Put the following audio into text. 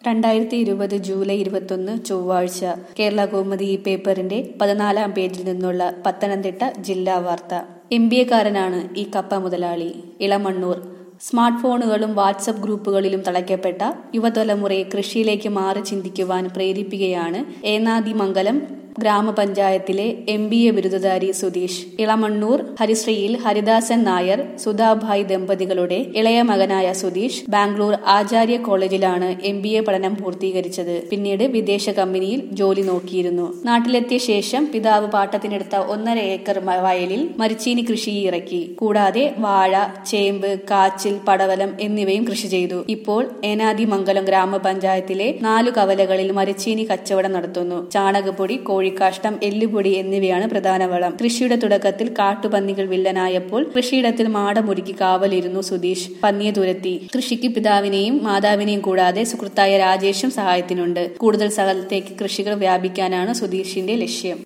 രണ്ടായിരത്തി ഇരുപത് ജൂലൈ ഇരുപത്തൊന്ന് ചൊവ്വാഴ്ച കേരള കൗമുദി ഈ പേപ്പറിന്റെ പതിനാലാം പേജിൽ നിന്നുള്ള പത്തനംതിട്ട ജില്ലാ വാർത്ത എം ബി എക്കാരനാണ് ഈ കപ്പ മുതലാളി ഇളമണ്ണൂർ സ്മാർട്ട് ഫോണുകളും വാട്സപ്പ് ഗ്രൂപ്പുകളിലും തളയ്ക്കപ്പെട്ട യുവതലമുറയെ കൃഷിയിലേക്ക് മാറി ചിന്തിക്കുവാൻ പ്രേരിപ്പിക്കുകയാണ് ഏനാദിമംഗലം ഗ്രാമപഞ്ചായത്തിലെ എം ബി എ ബിരുദധാരി സുധീഷ് ഇളമണ്ണൂർ ഹരിശ്രീയിൽ ഹരിദാസൻ നായർ സുധാഭായ് ദമ്പതികളുടെ ഇളയ മകനായ സുധീഷ് ബാംഗ്ലൂർ ആചാര്യ കോളേജിലാണ് എം ബി എ പഠനം പൂർത്തീകരിച്ചത് പിന്നീട് വിദേശ കമ്പനിയിൽ ജോലി നോക്കിയിരുന്നു നാട്ടിലെത്തിയ ശേഷം പിതാവ് പാട്ടത്തിനെടുത്ത ഒന്നര ഏക്കർ വയലിൽ മരിച്ചീനി കൃഷി ഇറക്കി കൂടാതെ വാഴ ചേമ്പ് കാച്ചിൽ പടവലം എന്നിവയും കൃഷി ചെയ്തു ഇപ്പോൾ ഏനാദിമംഗലം ഗ്രാമപഞ്ചായത്തിലെ നാലു കവലകളിൽ മരിച്ചീനി കച്ചവടം നടത്തുന്നു ചാണകപ്പൊടി കോഴിക്കാഷ്ടം എല്ലുപൊടി എന്നിവയാണ് പ്രധാന വളം കൃഷിയുടെ തുടക്കത്തിൽ കാട്ടുപന്നികൾ വില്ലനായപ്പോൾ കൃഷിയിടത്തിൽ മാടമൊരുക്കി കാവലിരുന്നു സുധീഷ് പന്നിയെ തുരത്തി കൃഷിക്ക് പിതാവിനെയും മാതാവിനെയും കൂടാതെ സുഹൃത്തായ രാജേഷും സഹായത്തിനുണ്ട് കൂടുതൽ സ്ഥലത്തേക്ക് കൃഷികൾ വ്യാപിക്കാനാണ് സുധീഷിന്റെ ലക്ഷ്യം